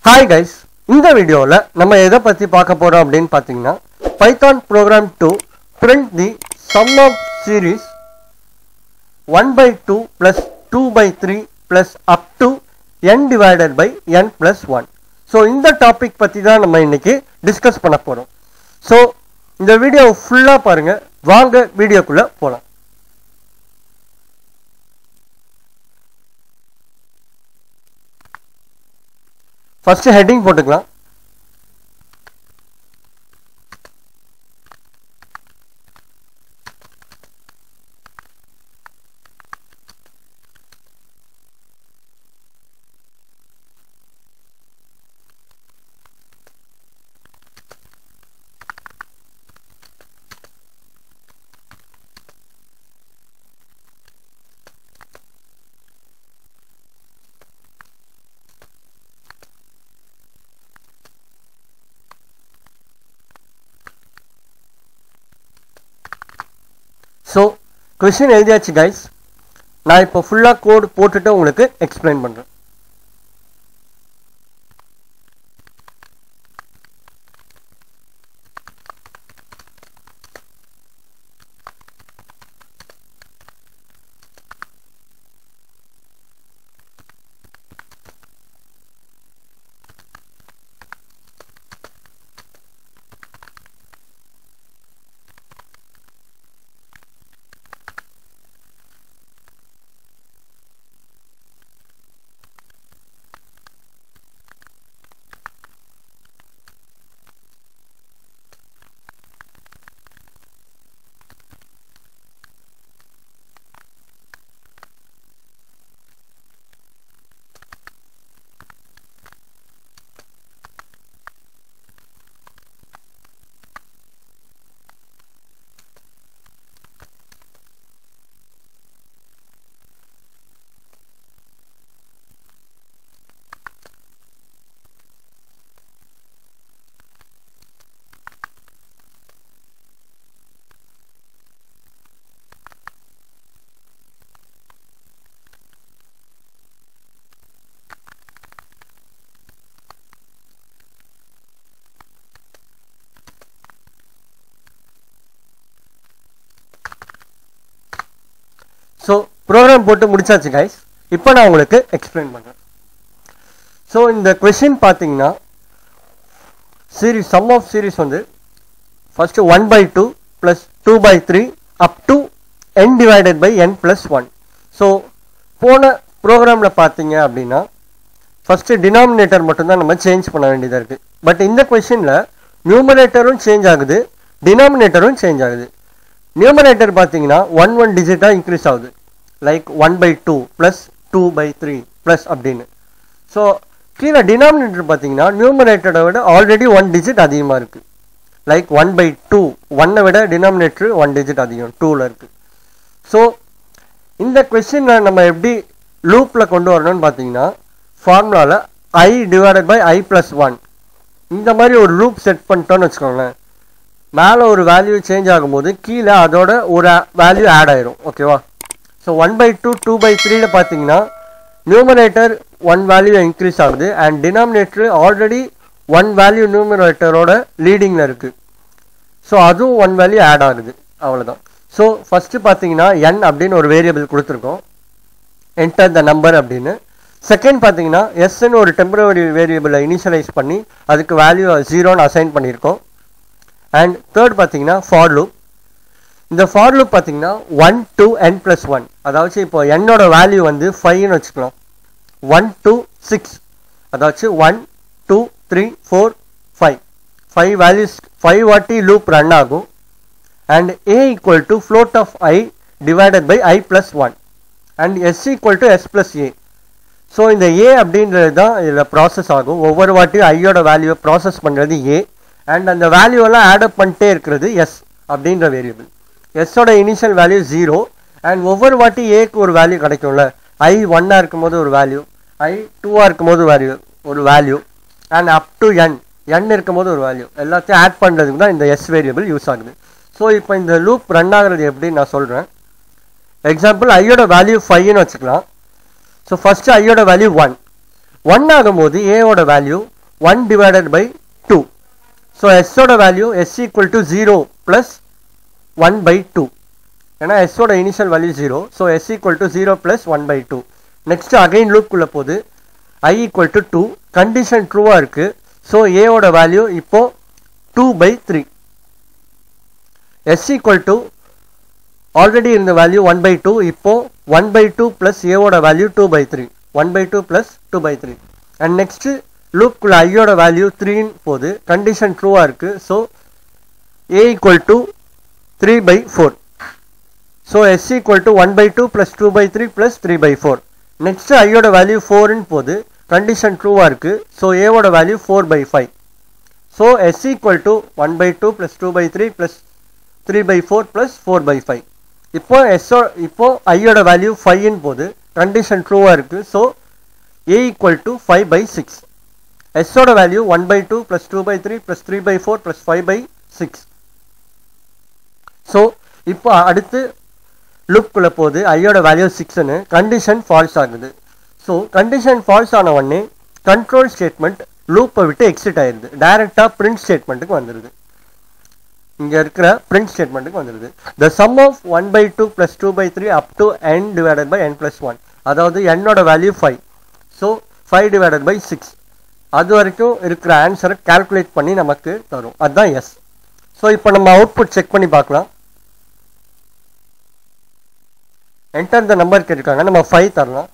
hi guys இந்த வீடியோவில் நம்ம எதை பற்றி பார்க்க போகிறோம் அப்படின்னு பார்த்தீங்கன்னா Python program to print the sum of series one by two plus two by three plus up to n divided by n plus one so இந்த டாபிக் பற்றி தான் நம்ம இன்னைக்கு டிஸ்கஸ் பண்ண போகிறோம் ஸோ இந்த வீடியோ ஃபுல்லாக பாருங்கள் வாங்க வீடியோக்குள்ளே போகலாம் ஃபர்ஸ்ட் ஹெட்டிங் போட்டுக்கலாம் ஸோ கொஷின் எழுதியாச்சு கைஸ் நான் இப்போ ஃபுல்லாக கோட் போட்டுட்டு உங்களுக்கு எக்ஸ்பிளைன் பண்ணுறேன் ஸோ ப்ரோக்ராம் போட்டு முடிச்சாச்சு கைஸ் இப்போ நான் உங்களுக்கு எக்ஸ்பிளைன் பண்ணுறேன் ஸோ இந்த கொஷின் பார்த்தீங்கன்னா சீரீஸ் சம் ஆஃப் சீரீஸ் வந்து first one by two plus two by three up to n divided by n plus one so போன ப்ரோக்ராமில் பார்த்தீங்க அப்படின்னா ஃபஸ்ட்டு டினாமினேட்டர் மட்டும்தான் நம்ம சேஞ்ச் பண்ண வேண்டியதாக இருக்குது பட் இந்த கொஷினில் நியூமரேட்டரும் சேஞ்ச் ஆகுது டினாமினேட்டரும் சேஞ்ச் ஆகுது நியூமரேட்டர் பார்த்தீங்கன்னா ஒன் ஒன் டிஜிட்டாக இன்க்ரீஸ் ஆகுது like one by two plus two by three plus அப்படின்னு ஸோ கீழே டினாமினேட்டர் பார்த்தீங்கன்னா நியூமரேட்டரை விட ஆல்ரெடி ஒன் டிஜிட் அதிகமாக இருக்குது லைக் ஒன் பை டூ ஒன்னை விட டினாமினேட்டர் ஒன் டிஜிட் அதிகம் டூவில் இருக்குது ஸோ இந்த கொஸ்டினை நம்ம எப்படி லூப்பில் கொண்டு வரணும்னு பார்த்தீங்கன்னா ஃபார்முலாவில் i divided by i plus one இந்த மாதிரி ஒரு லூப் செட் பண்ணிட்டோன்னு வச்சுக்கோங்களேன் மேலே ஒரு வேல்யூ சேஞ்ச் ஆகும்போது கீழே அதோட ஒரு வேல்யூ ஆட் ஆயிரும் ஓகேவா so one by two two by த்ரீல பார்த்தீங்கன்னா நியூமரேட்டர் ஒன் வேல்யூ இன்க்ரீஸ் ஆகுது and denominator already one value நியூமரேட்டரோட லீடிங்கில் இருக்குது ஸோ அதுவும் ஒன் வேல்யூ ஆட் ஆகுது அவ்வளோதான் ஸோ ஃபஸ்ட்டு பார்த்தீங்கன்னா என் அப்படின்னு ஒரு வேரியபிள் கொடுத்துருக்கோம் என்டர் த நம்பர் அப்படின்னு செகண்ட் பார்த்தீங்கன்னா எஸ்ன்னு ஒரு டெம்பரவரி வேரியபிளை இனிஷியலைஸ் பண்ணி அதுக்கு வேல்யூ ஜீரோன்னு அசைன் பண்ணியிருக்கோம் அண்ட் தேர்ட் பார்த்தீங்கன்னா ஃபார் லூப் இந்த ஃபார் லூப் பார்த்தீங்கன்னா one two n plus one அதாவது இப்போ என்னோட வேல்யூ வந்து ஃபைவ்னு வச்சுக்கலாம் ஒன் டூ சிக்ஸ் அதாச்சு one two three four five five values five வாட்டி லூப் ரன் ஆகும் and a equal to float of i divided by i plus one and s equal to s plus a so இந்த a அப்படின்றது தான் இதில் process ஆகும் ஒவ்வொரு வாட்டியும் ஐயோட வேல்யூவை ப்ராசஸ் பண்ணுறது ஏ அண்ட் அந்த வேல்யூவெல்லாம் ஆடப் பண்ணிட்டே இருக்கிறது எஸ் அப்படின்ற வேரியபிள் எஸ்ஸோட இனிஷியல் வேல்யூ ஜீரோ அண்ட் ஒவ்வொரு வாட்டி ஏக்கு ஒரு வேல்யூ கிடைக்கும்ல ஐ ஒன்னாக இருக்கும்போது ஒரு வேல்யூ ஐ டூவாக இருக்கும்போது வேல்யூ ஒரு value and up to N N இருக்கும்போது ஒரு வேல்யூ எல்லாத்தையும் ஆட் பண்ணுறதுக்கு தான் இந்த எஸ் வேரியபிள் யூஸ் ஆகுது ஸோ இப்போ இந்த லூப் ரன் ஆகுறது எப்படின்னு நான் சொல்கிறேன் எக்ஸாம்பிள் ஐயோட வேல்யூ ஃபைவ்னு வச்சுக்கலாம் ஸோ ஃபஸ்ட்டு ஐயோட வேல்யூ ஒன் ஒன் ஆகும்போது ஏவோட value one divided by two so எஸ்ஸோட value s equal to zero plus one by two ஏன்னா எஸ்ஸோட initial value zero so s equal to zero plus one by two next again லூப்புக்குள்ளே போகுது i equal to two condition ட்ரூவாக இருக்குது so ஏவோட value இப்போ two by three s equal to already இருந்த value one by two இப்போ one by two plus ஏவோட value two by three one by two plus two by three and next லூப்புக்குள்ள ஐயோட value த்ரீன்னு போகுது condition ட்ரூவாக இருக்குது so a equal to three by four so s equal to one by two plus two by three plus three by four next ஐயோட value ஃபோர்னு போகுது condition ட்ரூவாக இருக்குது ஸோ ஏவோட value four by five so s equal to one by two plus two by three plus three by four plus four by five இப்போ so இப்போ ஐயோட value ஃபைவ்னு போகுது கண்டிஷன் ட்ரூவாக இருக்குது so a equal to five by six எஸ்ஸோட value one by two plus two by three plus three by four plus five by six so இப்போ அடுத்து லுக்குள்ளே போகுது ஐயோட வேல்யூ சிக்ஸ்னு கண்டிஷன் ஃபால்ஸ் ஆகுது ஸோ கண்டிஷன் ஃபால்ஸ் ஆன உடனே கண்ட்ரோல் ஸ்டேட்மெண்ட் லூப்பை விட்டு எக்ஸிட் ஆயிடுது டைரெக்டாக பிரிண்ட் ஸ்டேட்மெண்ட்டுக்கு வந்துடுது இங்கே இருக்கிற பிரிண்ட் ஸ்டேட்மெண்ட்டுக்கு வந்துடுது the sum of one by two plus two by three up to n divided by n plus one அதாவது என்னோட value five so five divided by six அது வரைக்கும் இருக்கிற ஆன்சரை கால்குலேட் பண்ணி நமக்கு தரும் அதுதான் எஸ் ஸோ இப்போ நம்ம அவுட்புட் செக் பண்ணி பார்க்கலாம் என்டர் த நம்பர் கேட்டிருக்காங்க நம்ம ஃபைவ் தரலாம்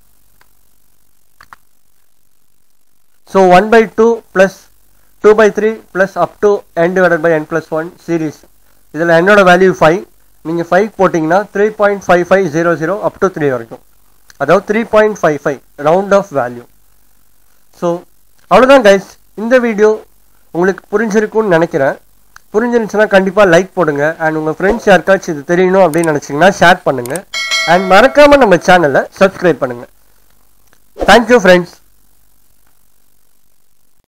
so one by two plus two by three plus up to n divided by n plus one series இதில் என்னோட வேல்யூ ஃபைவ் நீங்கள் ஃபைவ் போட்டிங்கன்னா three point five five zero zero up to three வரைக்கும் அதாவது three point five five round off value so அவ்வளோதான் guys இந்த video உங்களுக்கு புரிஞ்சிருக்கும்னு நினைக்கிறேன் புரிஞ்சிருந்துச்சுன்னா கண்டிப்பாக லைக் போடுங்க அண்ட் உங்கள் ஃப்ரெண்ட்ஸ் யாருக்காச்சும் இது தெரியணும் அப்படின்னு நினச்சிங்கன்னா ஷேர் பண்ணுங்கள் அண்ட் மறக்காமல் நம்ம சேனலை சப்ஸ்கிரைப் பண்ணுங்கள் தேங்க்யூ ஃப்ரெண்ட்ஸ்